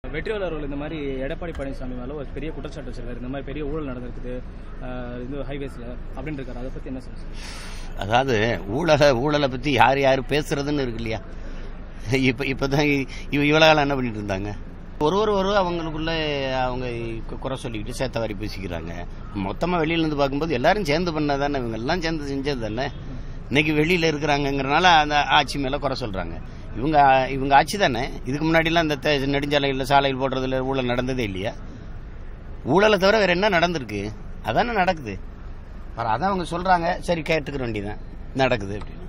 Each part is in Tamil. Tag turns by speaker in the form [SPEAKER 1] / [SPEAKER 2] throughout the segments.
[SPEAKER 1] வெற்றிவேல் அவர்கள் இந்த மாதிரி எடப்பாடி பழனிசாமி மேல ஒரு பெரிய குற்றச்சாட்டு வச்சிருக்காரு இந்த மாதிரி பெரிய ஊழல் நடந்திருக்குது ஆஹ் இது ஹைவேஸ்ல அப்படின்னு இருக்காரு அதை பத்தி என்ன சொல்லுங்க
[SPEAKER 2] அதாவது ஊழல ஊழலை பத்தி யார் யார் பேசுறதுன்னு இருக்கு இல்லையா இப்ப இப்பதான் இவ இவ்வளவு காலம் என்ன பண்ணிட்டு இருந்தாங்க ஒரு ஒரு ஒரு அவங்களுக்குள்ள அவங்க கு- குறை சொல்லிக்கிட்டு சேத்த வாரி பேசிக்கிறாங்க மொத்தமா வெளியில இருந்து பார்க்கும்போது எல்லாரும் சேர்ந்து பண்ணதானே இவங்க எல்லாம் சேர்ந்து செஞ்சது தானே இன்னைக்கு வெளியில இருக்கிறாங்கங்கறனால அந்த ஆட்சி மேல குறை சொல்றாங்க இவங்க இவங்க ஆட்சி தானே இதுக்கு முன்னாடி எல்லாம் இந்த தே- நெடுஞ்சாலையில் சாலையில் போடுறதுல ஊழல் நடந்ததே இல்லையா ஊழலை தவிர வேற என்ன நடந்திருக்கு அதானே நடக்குது அப்புறம் அதான் அவங்க சொல்றாங்க சரி கேட்டுக்கிற வேண்டியதான் நடக்குது அப்படின்னு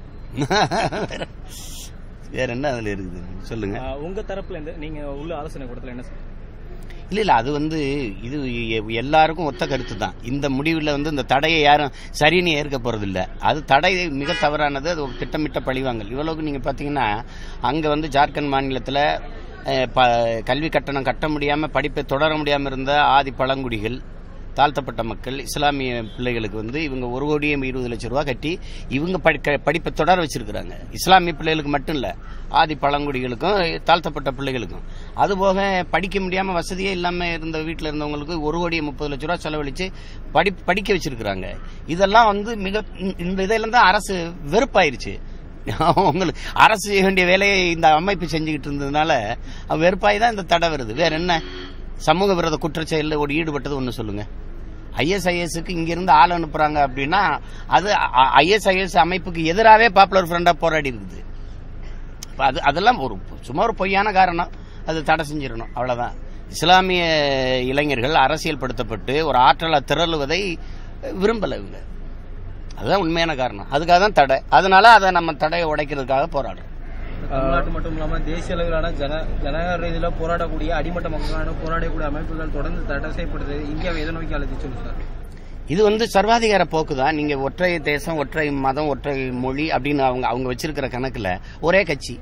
[SPEAKER 2] வேற- வேற என்ன அதுல இருக்குது சொல்லுங்க
[SPEAKER 1] ஆஹ் உங்க தரப்புல இருந்து நீங்க உள்ள ஆலோசனை கூடத்துல என்ன சொல்லுங்க
[SPEAKER 2] இல்ல இல்ல அது வந்து இது எ- எல்லாருக்கும் ஒத்த கருத்து தான் இந்த முடிவுல வந்து இந்த தடையை யாரும் சரின்னு ஏற்க போறது இல்ல அது தடை மிக தவறானது அது ஒரு திட்டமிட்ட பழிவாங்கல் இவ்வளவுக்கு நீங்க பாத்தீங்கன்னா அங்க வந்து ஜார்க்கண்ட் மாநிலத்துல அஹ், ப- கல்வி கட்டணம் கட்ட முடியாம படிப்பை தொடர முடியாம இருந்த ஆதி பழங்குடிகள் தாழ்த்தப்பட்ட மக்கள் இஸ்லாமிய பிள்ளைகளுக்கு வந்து இவங்க ஒரு கோடியே இருபது லட்சம் ரூபாய் கட்டி இவங்க படிக்க படிப்பை தொடர வச்சிருக்கிறாங்க இஸ்லாமிய பிள்ளைகளுக்கு மட்டும் இல்ல ஆதி பழங்குடிகளுக்கும் தாழ்த்தப்பட்ட பிள்ளைகளுக்கும் அதுபோக படிக்க முடியாம வசதியே இல்லாம இருந்த வீட்டில் இருந்தவங்களுக்கு ஒரு கோடியே முப்பது லட்ச ரூபாய் செலவழிச்சு படி படிக்க வச்சிருக்கிறாங்க இதெல்லாம் வந்து மிக இந்த இதெல்லாம் தான் அரசு வெறுப்பாயிருச்சு அவங்களுக்கு அரசு செய்ய வேண்டிய வேலையை இந்த அமைப்பு செஞ்சுக்கிட்டு இருந்ததுனால வெறுப்பாய் தான் இந்த தடை வருது வேற என்ன சமூக விரோத குற்றச்செயலில் ஒரு ஈடுபட்டது ஒன்று சொல்லுங்க ஐஎஸ்ஐஎஸ்க்கு இங்கிருந்து ஆள் அனுப்புறாங்க அப்படின்னா அது ஐஎஸ்ஐஎஸ் அமைப்புக்கு எதிராகவே பாப்புலர் ஃப்ரண்டா போராடி இருக்குது அப்ப அது அதெல்லாம் ஒரு சும்மா ஒரு பொய்யான காரணம் அது தடை செஞ்சிடணும் அவ்வளவுதான் இஸ்லாமிய இளைஞர்கள் அரசியல் படுத்தப்பட்டு ஒரு ஆற்றலை திரளுவதை விரும்பல இவங்க அதுதான் உண்மையான காரணம் அதுக்காக தான் தடை அதனால அதை நம்ம தடையை உடைக்கிறதுக்காக போராடுறோம்
[SPEAKER 3] தமிழ்நாட்டு மட்டும் இல்லாம தேசிய அளவிலான ஜன ஜனநாயக ரீதியில போராடக்கூடிய அடிமட்ட மக்களான போராடக்கூடிய அமைப்புகள் தொடர்ந்து தடை செய்யப்படுது இந்தியாவை எதை நோக்கி அழைச்சிச்சு சார்
[SPEAKER 2] இது வந்து சர்வாதிகார போக்கு தான் நீங்க ஒற்றை தேசம் ஒற்றை மதம் ஒற்றை மொழி அப்படின்னு அவங்க அவங்க வச்சிருக்கிற கணக்குல ஒரே கட்சி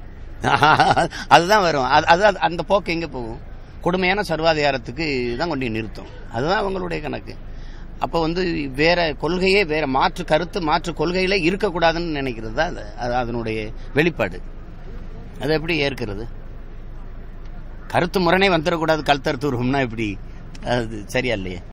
[SPEAKER 2] அதுதான் வரும் அது அது- அந்த போக்கு எங்க போகும் கொடுமையான சர்வாதிகாரத்துக்கு தான் கொண்டு போய் நிறுத்தும் அதுதான் அவங்களுடைய கணக்கு அப்ப வந்து வேற கொள்கையே வேற மாற்று கருத்து மாற்று கொள்கையில இருக்கக்கூடாதுன்னு நினைக்கிறது தான் அது. அது அதனுடைய வெளிப்பாடு அதை எப்படி ஏற்கிறது கருத்து முரணே வந்துடக்கூடாது கல் தருத்துருவம்னா எப்படி அது சரியா இல்லையே